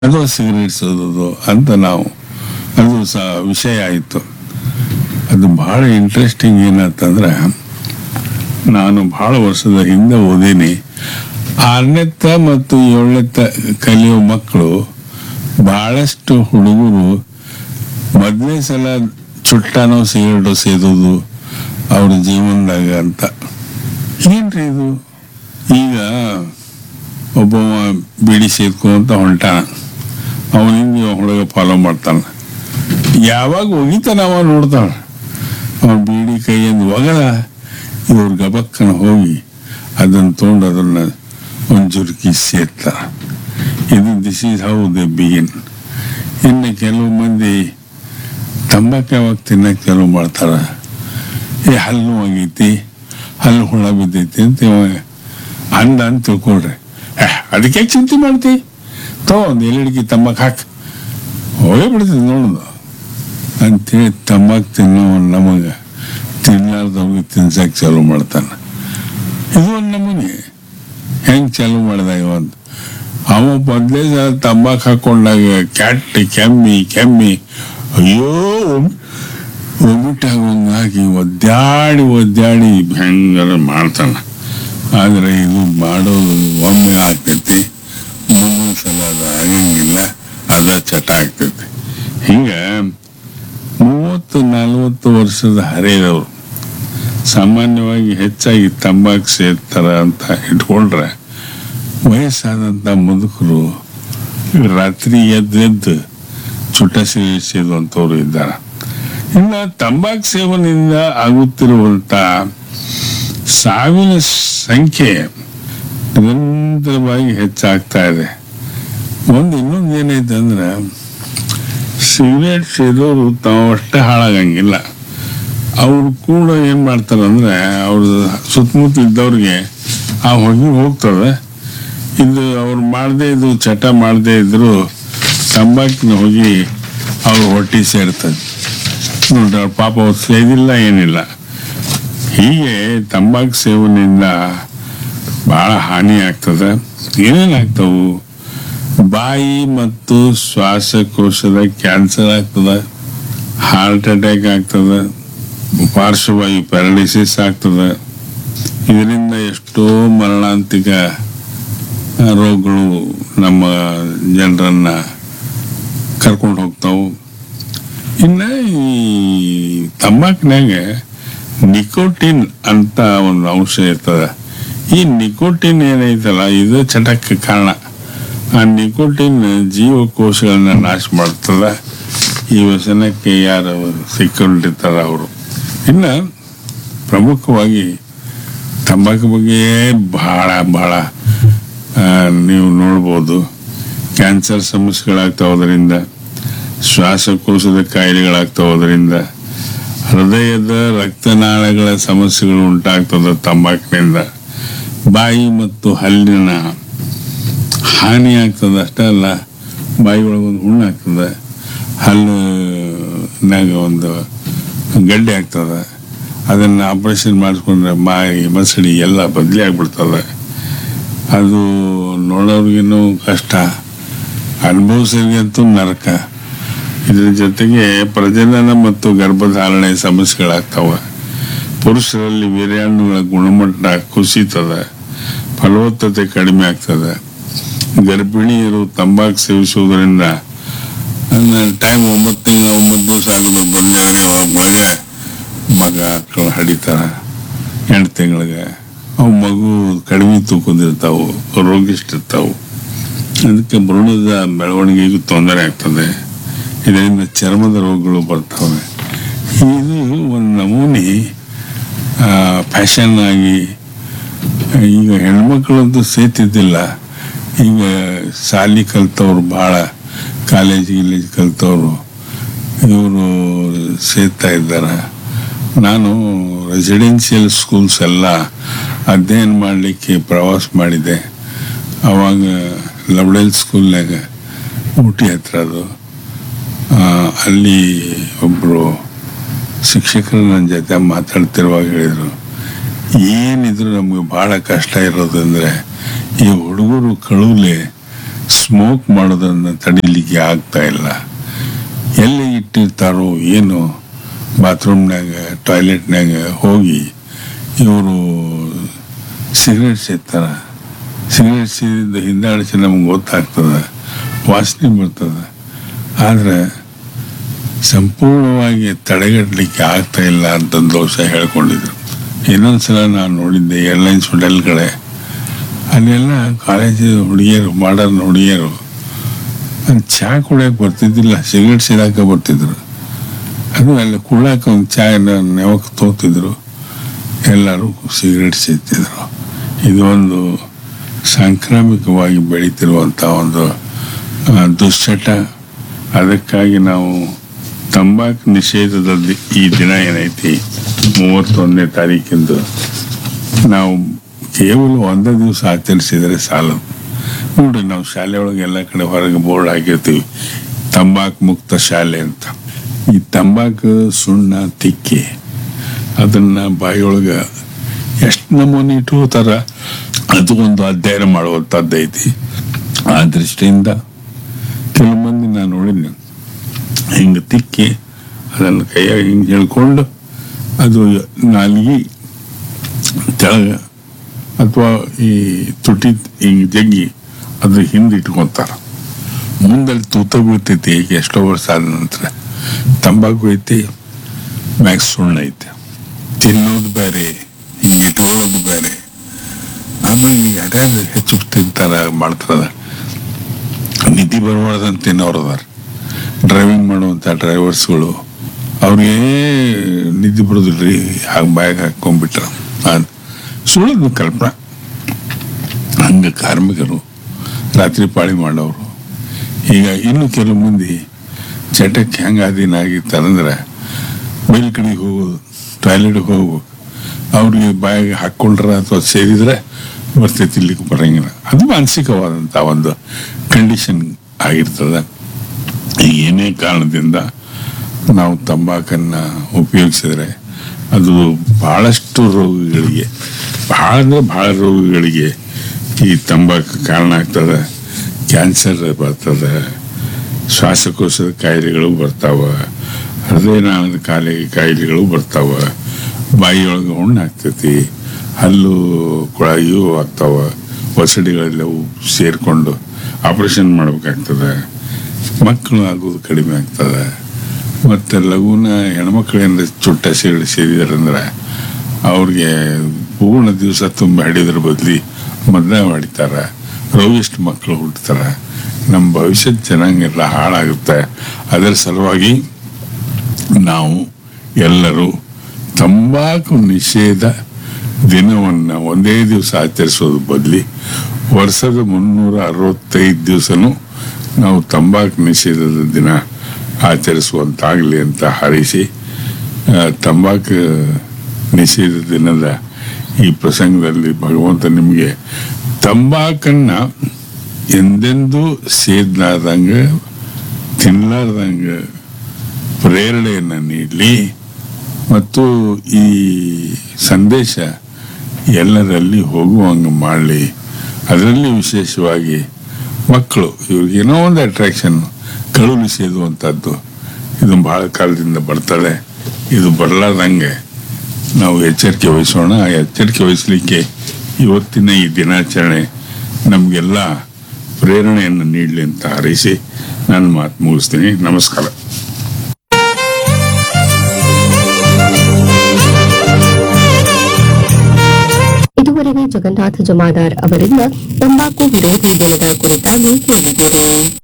ಅಥವಾ ಸಿಗರೇಟ್ ಸೇದೋದು ಅಂತ ನಾವು ಅದು ಸಹ ವಿಷಯ ಆಯಿತು ಅದು ಬಹಳ ಇಂಟ್ರೆಸ್ಟಿಂಗ್ ಏನಂತಂದ್ರೆ ನಾನು ಬಹಳ ವರ್ಷದ ಹಿಂದೆ ಓದೀನಿ ಆರನೇತ್ತ ಮತ್ತು ಏಳನೇತ್ತ ಕಲಿಯೋ ಮಕ್ಕಳು ಬಹಳಷ್ಟು ಹುಡುಗರು ಮೊದಲನೇ ಸಲ ಚುಟ್ಟಾನೋ ಸಿಗರೇಟು ಸೇದೋದು ಅವ್ರ ಜೀವನದಾಗ ಅಂತ ಏನ್ರಿ ಇದು ಈಗ ಒಬ್ಬವ ಬಿಡಿ ಸೇದ್ಕೊಂತ ಹೊಂಟಾನ ಅವನಿಂದ ಹುಡುಗ ಫಾಲೋ ಮಾಡ್ತಾನ ಯಾವಾಗ ಒಗಿತಾನ ಅವ ನೋಡ್ತಾನ ಅವನ ಬೀಡಿ ಕೈಯಿಂದ ಒಗದ ಇವ್ರ ಗಬಕ್ಕನ ಹೋಗಿ ಅದನ್ನು ತೊಗೊಂಡು ಅದನ್ನ ಒಂದು ಜುರುಕಿ ಸೇರ್ತಾರ ಇದು this is how the begin ಇನ್ನು ಕೆಲವು ಮಂದಿ ತಂಬಾಕು ಯಾವಾಗ ತಿನ್ನಕ್ಕೆ ಕೆಲವು ಮಾಡ್ತಾರ ಏ ಹಲ್ಲು ಆಗೈತಿ ಹಲ್ಲು ಹುಳ ಬಿದ್ದೈತಿ ಅಂತ ಇವ ಅಂದ ಅಂತ ತಿಳ್ಕೊಳ್ರಿ ಏ ಅದಕ್ಕೆ ಯಾಕೆ ಚಿಂತೆ ಮಾಡ್ತಿ ತೋ ಒಂದು ಎಲ್ಲಿಡಿಗೆ ತಂಬಾಕು ಹಾಕಿ ಹೋಗೇ ಬಿಡ್ತದೆ ನೋಡುದು ಅಂತೇಳಿ ತಂಬಾಕು ತಿನ್ನೋ ನಮಗೆ ತಿನ್ಲಾರ್ದವ್ರಿಗೆ ತಿನ್ಸಕ್ಕೆ ಚಾಲು ಮಾಡ್ತಾನೆ ಇದು ಒಂದು ನಮೂನೆ ಹೆಂಗೆ ಚಾಲು ಮಾಡ್ದ ಇವತ್ತು ಅವ ಮೊದಲೇ ಸಲ ತಂಬಾಕು ಹಾಕೊಂಡಾಗ ಕ್ಯಾಟ್ ಕೆಮ್ಮಿ ಕೆಮ್ಮಿ ಅಯ್ಯೋ ಒಮ್ಮಿಟ್ಟು ಆಗೋಂಗಾಗಿ ಒದ್ದಾಡಿ ಒದ್ದಾಡಿ ಭಯಂಕರ ಮಾಡ್ತಾನೆ ಆದರೆ ಇದು ಮಾಡೋದು ಒಮ್ಮೆ ಆಗ್ತೈತಿ ಮುಂದಿನ ಸಲ ಅದು ಆಗಂಗಿಲ್ಲ ಅದ ಚಟ ಆಗ್ತೈತಿ ಹಿಂಗೆ ಮೂವತ್ತು ನಲವತ್ತು ವರ್ಷದ ಹರೆಯದವರು ಸಾಮಾನ್ಯವಾಗಿ ಹೆಚ್ಚಾಗಿ ತಂಬಾಕು ಸೇರ್ತಾರ ಅಂತ ಇಟ್ಕೊಂಡ್ರೆ ವಯಸ್ಸಾದಂಥ ಮುದುಕರು ರಾತ್ರಿ ಎದ್ದೆದ್ದು ಚುಟ್ಟ ಸೇವಿಸುವಂಥವ್ರು ಇದ್ದಾರೆ ಇನ್ನು ತಂಬಾಕು ಸೇವನೆಯಿಂದ ಆಗುತ್ತಿರುವಂಥ ಸಾವಿನ ಸಂಖ್ಯೆ ನಿರಂತರವಾಗಿ ಹೆಚ್ಚಾಗ್ತಾ ಇದೆ ಒಂದು ಇನ್ನೊಂದು ಏನೈತೆ ಅಂದ್ರೆ ಸಿಗರೇಟ್ ಸೇದೋರು ತಾವು ಅಷ್ಟೇ ಹಾಳಾಗಂಗಿಲ್ಲ ಅವ್ರು ಕೂಡ ಏನು ಮಾಡ್ತಾರೆ ಅಂದ್ರೆ ಅವ್ರ ಸುತ್ತಮುತ್ತ ಇದ್ದವ್ರಿಗೆ ಆ ಹೊಗೆ ಹೋಗ್ತದೆ ಇದು ಅವ್ರು ಮಾಡದೇ ಇದು ಚಟ ಮಾಡದೇ ಇದ್ರು ತಂಬಾಕಿನ ಹೋಗಿ ಅವ್ರ ಹೊಟ್ಟೆ ಸೇರ್ತದೆ ನೋಡ್ರಿ ಅವ್ರ ಪಾಪ ಅವ್ರು ಸೇದಿಲ್ಲ ಏನಿಲ್ಲ ಹೀಗೆ ತಂಬಾಕು ಸೇವನೆಯಿಂದ ಬಹಳ ಹಾನಿ ಆಗ್ತದೆ ಏನೇನಾಗ್ತವು ಬಾಯಿ ಮತ್ತು ಶ್ವಾಸಕೋಶದ ಕ್ಯಾನ್ಸರ್ ಆಗ್ತದೆ ಹಾರ್ಟ್ ಅಟ್ಯಾಕ್ ಆಗ್ತದೆ ಪಾರ್ಶ್ವವಾಯು ಪ್ಯಾರಲಿಸಿಸ್ ಆಗ್ತದೆ ಇದರಿಂದ ಎಷ್ಟೋ ಮರಣಾಂತಿಕ ರೋಗಗಳು ನಮ್ಮ ಜನರನ್ನ ಕರ್ಕೊಂಡು ಹೋಗ್ತಾವು ಇನ್ನು ಈ ತಂಬಾಕಿನಾಗ ನಿಕೋಟಿನ್ ಅಂತ ಒಂದು ಅಂಶ ಇರ್ತದೆ ಈ ನಿಕೋಟಿನ್ ಏನೈತಲ್ಲ ಇದು ಚಟಕ್ಕೆ ಕಾರಣ ಆ ನಿಕೋಟಿನ್ ಜೀವಕೋಶಗಳನ್ನ ನಾಶ ಮಾಡ್ತದ ಈ ವ್ಯಸನಕ್ಕೆ ಯಾರು ಸಿಕ್ಕೊಂಡಿರ್ತಾರ ಅವರು ಇನ್ನು ಪ್ರಮುಖವಾಗಿ ತಂಬಾಕು ಬಗ್ಗೆ ಬಹಳ ಬಹಳ ಆ, ನೀವು ನೋಡ್ಬೋದು ಕ್ಯಾನ್ಸರ್ ಸಮಸ್ಯೆಗಳಾಗ್ತಾವ ಅದರಿಂದ ಶ್ವಾಸಕೋಶದ ಕಾಯಿಲೆಗಳಾಗ್ತಾವ ಅದರಿಂದ ಹೃದಯದ ರಕ್ತನಾಳಗಳ ಸಮಸ್ಯೆಗಳು ಉಂಟಾಗ್ತದೆ ತಂಬಾಕಿನಿಂದ ಬಾಯಿ ಮತ್ತು ಹಲ್ಲಿನ ಹಾನಿ ಆಗ್ತದೆ ಅಷ್ಟೇ ಅಲ್ಲ ಬಾಯಿ ಒಳಗೆ ಒಂದು ಹುಣ್ಣು ಆಗ್ತದೆ ಹಲ್ಲಿನಾಗ ಒಂದು ಗಡ್ಡೆ ಆಗ್ತದೆ ಅದನ್ನು ಆಪರೇಷನ್ ಮಾಡಿಸ್ಕೊಂಡ್ರೆ ಬಾಯಿ ಮಸಡಿ ಎಲ್ಲ ಬದಲಿ ಆಗ್ಬಿಡ್ತದೆ ಅದು ನೋಡೋರಿಗೇನು ಕಷ್ಟ ಅನುಭವಿಸೋರಿಗಂತೂ ನರಕ ಇದ್ರ ಜೊತೆಗೆ ಪ್ರಜನನ ಮತ್ತು ಗರ್ಭಧಾರಣೆ ಸಮಸ್ಯೆಗಳಾಗ್ತವೆ ಪುರುಷರಲ್ಲಿ ವೀರ್ಯಾಣುಗಳ ಗುಣಮಟ್ಟ ಕುಸಿತದೆ ಫಲವತ್ತತೆ ಕಡಿಮೆ ಆಗ್ತದೆ ಗರ್ಭಿಣಿಯರು ತಂಬಾಕು ಸೇವಿಸುವುದರಿಂದ ಟೈಮ್ ಒಂಬತ್ತು ತಿಂಗಳ ಒಂಬತ್ತು ದಿವಸ ಆಗಬೇಕು ಬಂದಾಗ ಮಗ ಮಗ ಮಕ್ಕಳು ಹಡಿತಾರ ಎಂಟು ತಿಂಗಳಿಗೆ ಅವು ಮಗು ಕಡಿಮೆ ತೂಕದಿರ್ತಾವು ರೋಗಿಷ್ಟಿರ್ತಾವು ಅದಕ್ಕೆ ಭ್ರೂಣದ ಬೆಳವಣಿಗೆಗೂ ತೊಂದರೆ ಆಗ್ತದೆ ಇದರಿಂದ ಚರ್ಮದ ರೋಗಗಳು ಬರ್ತವೆ ಇದು ಒಂದು ನಮೂನಿ ಫ್ಯಾಷನ್ ಆಗಿ ಈಗ ಹೆಣ್ಮಕ್ಳಂತೂ ಸೇತಿದ್ದಿಲ್ಲ ಈಗ ಶಾಲಿ ಕಲ್ತವ್ರು ಭಾಳ ಕಾಲೇಜ್ ಗಿಲೇಜ್ ಕಲ್ತವ್ರು ಇವರು ಸೇರ್ತಾ ಇದ್ದಾರೆ ನಾನು ರೆಸಿಡೆನ್ಷಿಯಲ್ ಸ್ಕೂಲ್ಸ್ ಎಲ್ಲ ಅಧ್ಯಯನ ಮಾಡಲಿಕ್ಕೆ ಪ್ರವಾಸ ಮಾಡಿದೆ ಅವಾಗ ಲವ್ಡೆಲ್ ಸ್ಕೂಲ್ನಾಗ ಊಟಿ ಹತ್ರ ಅದು ಆ, ಅಲ್ಲಿ ಒಬ್ಬರು ಶಿಕ್ಷಕರು ನನ್ನ ಜೊತೆ ಮಾತಾಡ್ತಿರುವಾಗ ಹೇಳಿದರು ಏನಿದ್ರು ನಮಗೆ ಭಾಳ ಕಷ್ಟ ಇರೋದಂದ್ರೆ ಈ ಹುಡುಗರು ಕಳುಲೆ ಸ್ಮೋಕ್ ಮಾಡೋದನ್ನು ತಡಿಲಿಕ್ಕೆ ಆಗ್ತಾ ಇಲ್ಲ ಎಲ್ಲಿ ಇಟ್ಟಿರ್ತಾರೋ ಏನು ಬಾತ್ರೂಮ್ನಾಗ ಟಾಯ್ಲೆಟ್ನಾಗ ಹೋಗಿ ಇವರು ಸಿಗರೇಟ್ ಸೇರ್ತಾರ ಸಿಗರೇಟ್ ಸೇರಿದ ಹಿಂದಾಡಿಸಿ ನಮ್ಗೆ ಗೊತ್ತಾಗ್ತದೆ ವಾಸನೆ ಬರ್ತದೆ ಆದರೆ ಸಂಪೂರ್ಣವಾಗಿ ತಡೆಗಟ್ಟಲಿಕ್ಕೆ ಆಗ್ತಾ ಇಲ್ಲ ಅಂತ ದೋಷ ಹೇಳ್ಕೊಂಡಿದ್ರು ಇನ್ನೊಂದ್ಸಲ ನಾನು ನೋಡಿದ್ದೆ ಏರ್ಲೈನ್ಸ್ ಹೋಟೆಲ್ ಕಡೆ ಅಲ್ಲೆಲ್ಲ ಕಾಲೇಜ್ ಹುಡುಗಿಯರು ಮಾಡರ್ನ್ ಹುಡುಗಿಯರು ಅಲ್ಲಿ ಚಹಾ ಕುಡಿಯೋಕೆ ಬರ್ತಿದ್ದಿಲ್ಲ ಸಿಗರೇಟ್ ಸೇದಾಕ ಬರ್ತಿದ್ರು ಅದು ಅಲ್ಲಿ ಕುಡ್ಲಾಕ ಒಂದು ಚಹಾ ನೆವಕ್ಕೆ ತೋತಿದ್ರು ಎಲ್ಲರೂ ಸಿಗರೇಟ್ ಸೇರ್ತಿದ್ರು ಇದು ಒಂದು ಸಾಂಕ್ರಾಮಿಕವಾಗಿ ಬೆಳೀತಿರುವಂಥ ಒಂದು ಆ, ದುಶ್ಚಟ ಅದಕ್ಕಾಗಿ ನಾವು ತಂಬಾಕು ನಿಷೇಧದಲ್ಲಿ ಈ ದಿನ ಏನೈತಿ ಮೂವತ್ತೊಂದನೇ ತಾರೀಕಿಂದು ನಾವು ಕೇವಲ ಒಂದೇ ದಿವಸ ಆಚರಿಸಿದರೆ ಸಾಲದು ನೋಡ್ರಿ ನಾವು ಶಾಲೆ ಒಳಗೆ ಎಲ್ಲ ಕಡೆ ಹೊರಗೆ ಬೋರ್ಡ್ ಹಾಕಿರ್ತೀವಿ ತಂಬಾಕು ಮುಕ್ತ ಶಾಲೆ ಅಂತ ಈ ತಂಬಾಕು ಸುಣ್ಣ ತಿಕ್ಕಿ ಅದನ್ನ ಬಾಯಿಯೊಳಗೆ ಎಷ್ಟು ನಮೂನಿ ಇಟ್ಕೋತಾರ ಅದು ಒಂದು ಅಧ್ಯಯನ ಮಾಡುವಂಥದ್ದು ಐತಿ ಆ ದೃಷ್ಟಿಯಿಂದ ಕೆಲವು ಮಂದಿ ನಾನು ನೋಡಿದ್ನಿ ಹಿಂಗೆ ತಿಕ್ಕಿ ಅದನ್ನು ಕೈಯಾಗ ಹಿಂಗೆ ಹೇಳ್ಕೊಂಡು ಅದು ನಾಲ್ಗಿ ತೆಳಗ ಅಥವಾ ಈ ತುಟಿ ಹಿಂಗೆ ಜಗ್ಗಿ ಅದ್ರ ಹಿಂದೆ ಇಟ್ಕೊಂತಾರ ಮುಂದಲ್ಲಿ ತೂತ ಬೀಳ್ತೈತಿ ಈಗ ಎಷ್ಟೋ ವರ್ಷ ಆದ ನಂತರ ತಂಬಾಕು ಐತಿ ಮ್ಯಾಕ್ಸ್ ಸುಣ್ಣ ಐತಿ ತಿನ್ನೋದು ಬೇರೆ ಹಿಂಗೆ ಇಟ್ಕೊಳ್ಳೋದು ಬೇರೆ ಆಮೇಲೆ ಈಗ ಯಾರ್ಯಾರು ಹೆಚ್ಚು ತಿಂತಾರ ಮಾಡ್ತಾರ ನಿಧಿ ಬರಬಾರ್ದಂತ ತಿನ್ನೋರು ಅದಾರ ಡ್ರೈವಿಂಗ್ ಮಾಡುವಂಥ ಡ್ರೈವರ್ಸ್ಗಳು ಅವ್ರಿಗೆ ನಿದ್ದೆ ಬರೋದಿಲ್ರಿ ಹಾಗೆ ಬ್ಯಾಗ್ ಹಾಕೊಂಡ್ಬಿಟ್ರ ಸುಳ್ಳದು ಕಲ್ಪನಾ ಹಂಗೆ ಕಾರ್ಮಿಕರು ರಾತ್ರಿ ಪಾಳಿ ಮಾಡೋರು ಈಗ ಇನ್ನು ಕೆಲವು ಮಂದಿ ಚಟಕ್ಕೆ ಹೆಂಗೆ ಅಧೀನ ಆಗಿರ್ತಾರಂದ್ರೆ ಮೇಲ್ ಕಡೆಗೆ ಹೋಗೋದು ಟಾಯ್ಲೆಟ್ಗೆ ಹೋಗ್ಬೇಕು ಅವ್ರಿಗೆ ಬಾಯಿಗೆ ಹಾಕ್ಕೊಂಡ್ರೆ ಅಥವಾ ಸೇರಿದ್ರೆ ಬರ್ತೈತಿ ಇಲ್ಲಿಗೆ ಬರಂಗಿಲ್ಲ ಅದು ಮಾನಸಿಕವಾದಂಥ ಒಂದು ಕಂಡೀಷನ್ ಆಗಿರ್ತದೆ ಈಗ ಏನೇ ಕಾರಣದಿಂದ ನಾವು ತಂಬಾಕನ್ನು ಉಪಯೋಗಿಸಿದ್ರೆ ಅದು ಬಹಳಷ್ಟು ರೋಗಗಳಿಗೆ ಬಹಳ ಅಂದರೆ ಬಹಳ ರೋಗಗಳಿಗೆ ಈ ತಂಬಾಕು ಕಾರಣ ಆಗ್ತದೆ ಕ್ಯಾನ್ಸರ್ ಬರ್ತದೆ ಶ್ವಾಸಕೋಶದ ಕಾಯಿಲೆಗಳು ಬರ್ತಾವ ಹೃದಯನಾಳದ ಕಾಯಿಲೆ ಕಾಯಿಲೆಗಳು ಬರ್ತಾವ ಬಾಯಿಯೊಳಗೆ ಹುಣ್ಣು ಆಗ್ತೈತಿ ಹಲ್ಲು ಕೊಳಾಯಿಯೂ ಆಗ್ತಾವ ಒಸಡಿಗಳೆಲ್ಲವೂ ಸೇರಿಕೊಂಡು ಆಪರೇಷನ್ ಮಾಡ್ಬೇಕಾಗ್ತದೆ ಮಕ್ಕಳು ಆಗೋದು ಕಡಿಮೆ ಆಗ್ತದೆ ಮತ್ತು ಲಘುನ ಹೆಣ್ಮಕ್ಳೇನಾರ ಚುಟ್ಟ ಸೇರಿ ಸೇರಿದಾರಂದ್ರೆ ಅವ್ರಿಗೆ ಪೂರ್ಣ ದಿವಸ ತುಂಬ ಹಿಡಿದ್ರ ಬದಲಿ ಮದ್ದ ಹೊಡಿತಾರೆ ರೋಗಿಷ್ಟು ಮಕ್ಕಳು ಹುಡ್ತಾರೆ ನಮ್ಮ ಭವಿಷ್ಯದ ಜನಾಂಗೆಲ್ಲ ಹಾಳಾಗುತ್ತೆ ಅದರ ಸಲುವಾಗಿ ನಾವು ಎಲ್ಲರೂ ತಂಬಾಕು ನಿಷೇಧ ದಿನವನ್ನು ಒಂದೇ ದಿವಸ ಆಚರಿಸೋದು ಬದಲಿ ವರ್ಷದ ಮುನ್ನೂರ ಅರವತ್ತೈದು ದಿವಸನೂ ನಾವು ತಂಬಾಕು ನಿಷೇಧದ ದಿನ ಆಚರಿಸುವಂತಾಗಲಿ ಅಂತ ಹಾರೈಸಿ ಆ, ತಂಬಾಕು ನಿಷೇಧ ದಿನದ ಈ ಪ್ರಸಂಗದಲ್ಲಿ ಭಗವಂತ ನಿಮಗೆ ತಂಬಾಕನ್ನ ಎಂದೆಂದೂ ಸೇದ್ಲಾರ್ದಂಗೆ ತಿನ್ಲಾರ್ದಂಗೆ ಪ್ರೇರಣೆಯನ್ನು ನೀಡಲಿ ಮತ್ತು ಈ ಸಂದೇಶ ಎಲ್ಲರಲ್ಲಿ ಹೋಗುವಂಗೆ ಮಾಡಲಿ ಅದರಲ್ಲಿ ವಿಶೇಷವಾಗಿ ಮಕ್ಕಳು ಇವ್ರಿಗೇನೋ ಒಂದು ಅಟ್ರಾಕ್ಷನ್ ಕಳುಲು ಸೇದುವಂಥದ್ದು ಇದು ಬಹಳ ಕಾಲದಿಂದ ಬರ್ತದೆ ಇದು ಬರಲಾರ್ದಂಗೆ ನಾವು ಎಚ್ಚರಿಕೆ ವಹಿಸೋಣ ಆ ಎಚ್ಚರಿಕೆ ವಹಿಸಲಿಕ್ಕೆ ಇವತ್ತಿನ ಈ ದಿನಾಚರಣೆ ನಮಗೆಲ್ಲ ಪ್ರೇರಣೆಯನ್ನು ನೀಡಲಿ ಅಂತ ಹಾರೈಸಿ ನನ್ನ ಮಾತು ಮುಗಿಸ್ತೀನಿ ನಮಸ್ಕಾರ ಇದುವರೆಗೆ ಜಗನ್ನಾಥ ಜಮಾದಾರ್ ಅವರಿಂದ ತಂಬಾಕು ವಿರೋಧಿ ದಿನದ ಕುರಿತಾಗಿ ಕೇಳಿದ್ದೀರಿ